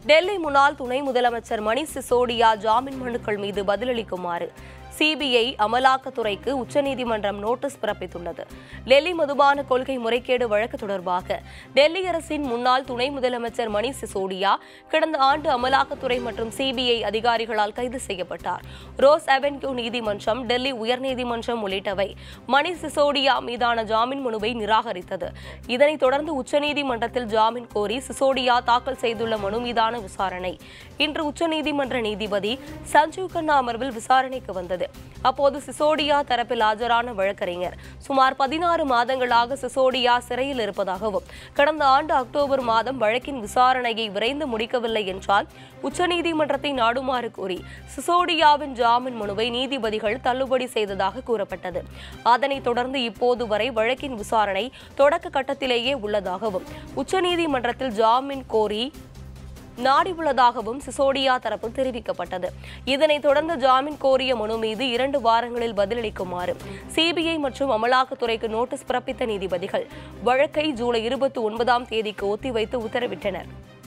டெல்லி முன்னாள் துணை முதலமைச்சர் மணிஷ் சிசோடியா ஜாமீன் மனுக்கள் மீது பதிலளிக்குமாறு சிபிஐ அமலாக்கத்துறைக்கு உச்சநீதிமன்றம் நோட்டீஸ் பிறப்பித்துள்ளது டெல்லி மதுபான கொள்கை முறைகேடு வழக்கு தொடர்பாக டெல்லி அரசின் முன்னாள் துணை முதலமைச்சர் மணிஷ் சிசோடியா கடந்த ஆண்டு அமலாக்கத்துறை மற்றும் சிபிஐ அதிகாரிகளால் கைது செய்யப்பட்டார் ரோஸ் அவென்யூ நீதிமன்றம் டெல்லி உயர்நீதிமன்றம் உள்ளிட்டவை மணிஷ் சிசோடியா மீதான ஜாமீன் மனுவை நிராகரித்தது இதனைத் தொடர்ந்து உச்சநீதிமன்றத்தில் ஜாமீன் கோரி சிசோடியா தாக்கல் செய்துள்ள மனு மீதான விசாரணை இன்று உச்சநீதிமன்ற நீதிபதி சஞ்சீவ் கண்ணா அமர்வில் விசாரணைக்கு வந்தது அப்போது சிசோடியா தரப்பில் ஆஜரான வழக்கறிஞர் சுமார் பதினாறு மாதங்களாக சிசோடியா சிறையில் இருப்பதாகவும் கடந்த ஆண்டு அக்டோபர் மாதம் வழக்கின் விசாரணையை விரைந்து முடிக்கவில்லை என்றால் உச்சநீதிமன்றத்தை நாடுமாறு கூறி சிசோடியாவின் ஜாமீன் மனுவை நீதிபதிகள் தள்ளுபடி செய்ததாக கூறப்பட்டது அதனைத் தொடர்ந்து இப்போது வரை வழக்கின் விசாரணை தொடக்க கட்டத்திலேயே உள்ளதாகவும் உச்சநீதிமன்றத்தில் ஜாமீன் கோரி நாடியுள்ளதாகவும் சிசோடியா தரப்பில் தெரிவிக்கப்பட்டது இதனைத் தொடர்ந்து ஜாமீன் கோரிய மனு மீது இரண்டு வாரங்களில் பதிலளிக்குமாறு சிபிஐ மற்றும் அமலாக்கத்துறைக்கு நோட்டீஸ் பிறப்பித்த நீதிபதிகள் வழக்கை ஜூலை இருபத்தி ஒன்பதாம் தேதிக்கு ஒத்திவைத்து உத்தரவிட்டனர்